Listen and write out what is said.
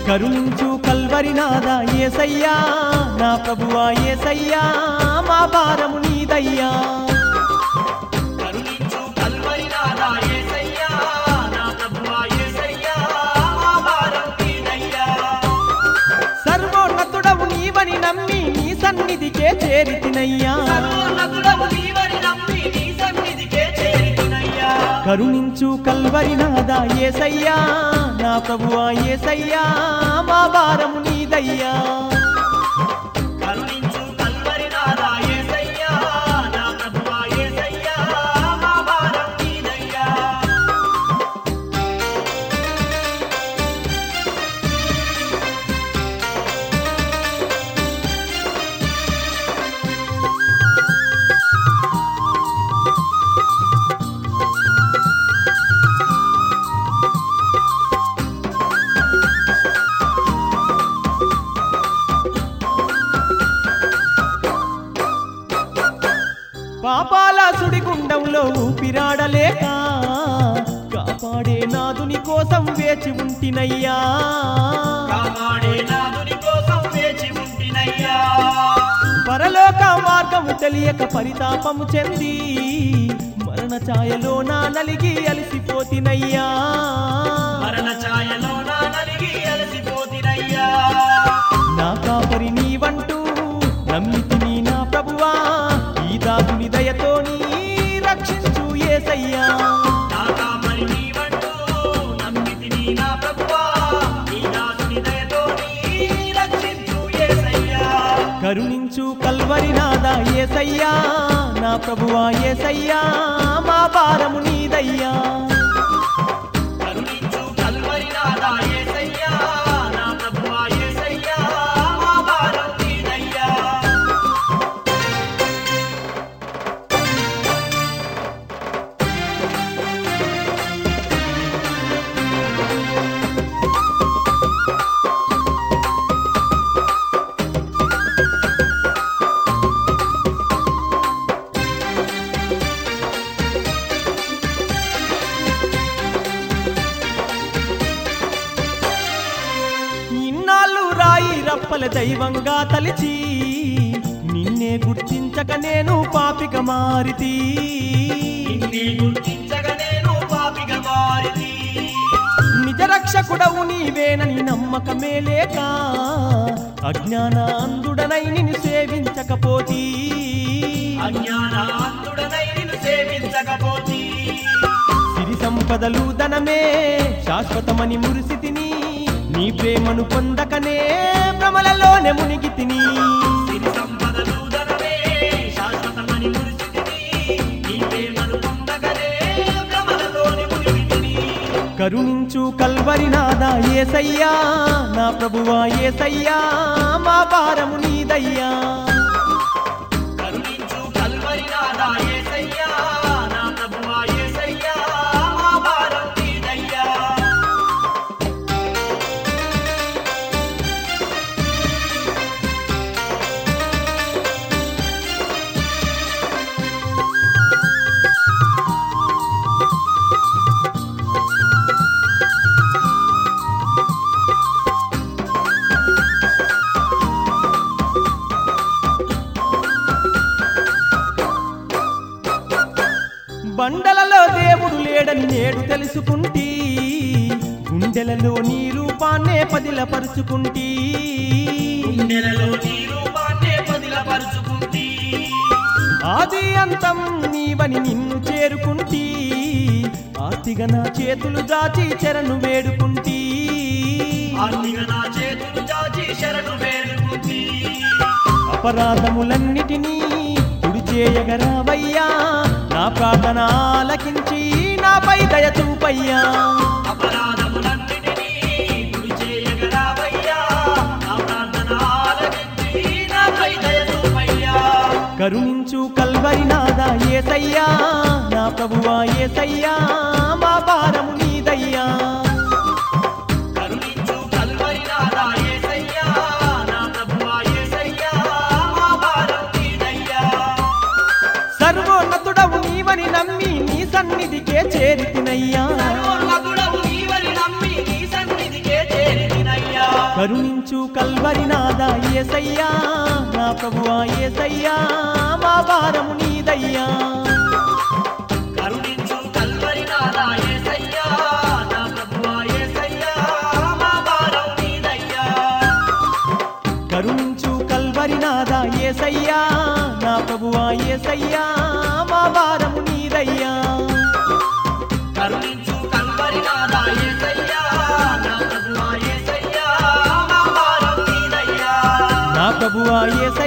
కరుణించు కల్వరినాదా ఏసయ్యా నా ప్రభువా ఏసయ్యా మా భారము నీదయ్యా కరుణించు కల్వరినాథా యేసయ్యా నా ప్రభువా యేసయ్యా మా భారం నీదయ్యా సర్వోన్నతుడవు నీవని నమ్మి నీ సన్నిధికే చేరితినయ్యా సర్వోన్నతుడవు నీవని నమ్మి నీ సన్నిధికే చేరితినయ్యా కరుణించు కల్వరినాదా ఏసయ్యా నా ప్రభువా ఏసయ్యా మా భారము నీదయ్యా కరుణించు కల్వరినాథా యేసయ్యా నా ప్రభువా యేసయ్యా మా భారం నీదయ్యా పాపాల సుడిగుండంలో ఊపిరాడలేక కాపాడే నాదుని కోసం వేచి ఉంటినయ్యా కాపాడే నాదుని కోసం వేచి ఉంటినయ్యా పరలోక మార్గము తెలియక పరితాపము చెంది మరణ ఛాయలో నా నలిగి అలసిపోతినయ్యా మరణ ఛాయలో నా నలిగి అలసిపోతినయ్యా నా కాపరి నీవంటూ నమ్మితిని నా ప్రభువా ఈ దాసుని దయతోని రక్షించు ఏసయ్యా నా కాపరి నీవంటూ నమ్మితిని నా ప్రభువా నీ దాసుని దయతోని రక్షించు యేసయ్యా కరుణించు కల్వరినాదా ఏసయ్యా నా ప్రభువా ఏసయ్యా మా భారము నీదయ్యా కరుణించు కల్వరినాథా యేసయ్యా నా ప్రభువా యేసయ్యా మా భారం నీదయ్యా ఇన్నాళ్ళు రాయి రప్పల దైవంగా తలిచి నిన్నే గుర్తించక నేను పాపిక మారితి నిన్నే గుర్తించగ నేను పాపిగా మారితి నిజ రక్షకుడవు నీవేనని నమ్మకమే లేక అజ్ఞాన అందుడనై నిన్ను సేవించకపోతీ అజ్ఞానాంతుడనై నిన్ను సేవించకపోతి సిరి సంపదలు ధనమే శాశ్వతమని మురిసితిని నీ ప్రేమను పొందకనే భ్రమలలోనే మునిగి తిని సిరి సంపదలు ధనమే శాశ్వతమని మురిసితిని నీ ప్రేమను పొందగలే భ్రమలలోని మునిగితిని కరుణించు కల్వరినాదా ఏసయ్యా నా ప్రభువా ఏసయ్యా మా భారము నీదయ్యా కరుణించు కల్వరినాథా యేసయ్యా నా ప్రభువా యేసయ్యా మా భారం నీదయ్యా బండలలో దేవుడు లేడని నేడు తెలుసుకుంటీ గుండెలలో నీ రూపాన్నే పదిలపరుచుకుంటీ నెలలో నీ రూపాన్నే పదిలపరుచుకుంటి ఆది అంతం నీవని నిన్ను చేరుకుంటీ ఆర్తిగా నా చేతులు దాచి చెరను వేడుకుంటీ ఆర్తిగా నా చేతులు చాచి శరణు వేడుకుంటి అపరాధములన్నిటినీ తుడి చేయగరావయ్యా నా ప్రార్థన ఆలకించి నాపై దయ చూపయ్యా అపరాధములన్నిటినీ గుడి చేయగలవయ్యా నా ప్రార్థన ఆలకించి నాపై దయ చూపయ్యా కరుణించు కల్వరినాదా ఏసయ్యా నా ప్రభువా ఏసయ్యా మా భారము నీదయ్యా కరుణించు కల్వరినాథా యేసయ్యా నా ప్రభువా యేసయ్యా మా భారం నీదయ్యా సర్వోన్నతుడవు నీవని నమ్మి నీ సన్నిధికే చేరితినయ్యా సర్వోన్నతుడవు నీవని నమ్మి నీ సన్నిధికే చేరినయ్యా కరుణించు కల్వరినాదా ఏసయ్యా నా ప్రభువా ఏసయ్యా మా భారము నీదయ్యా కరుణించు కల్వరి నాదా యేసయ్యా నా ప్రభువా యేసయ్యా మా భారం నీదయ్యా కరుణించు కల్వరినాదా ఏసయ్యా నా ప్రభువా ఏసయ్యా మా భారము నీదయ్యా కరుణించు కల్వరి నాదా యేసయ్యా నా ప్రభువా యేసయ్యా మా భారం నీదయ్యా నా ప్రభువా ఏసయ్యా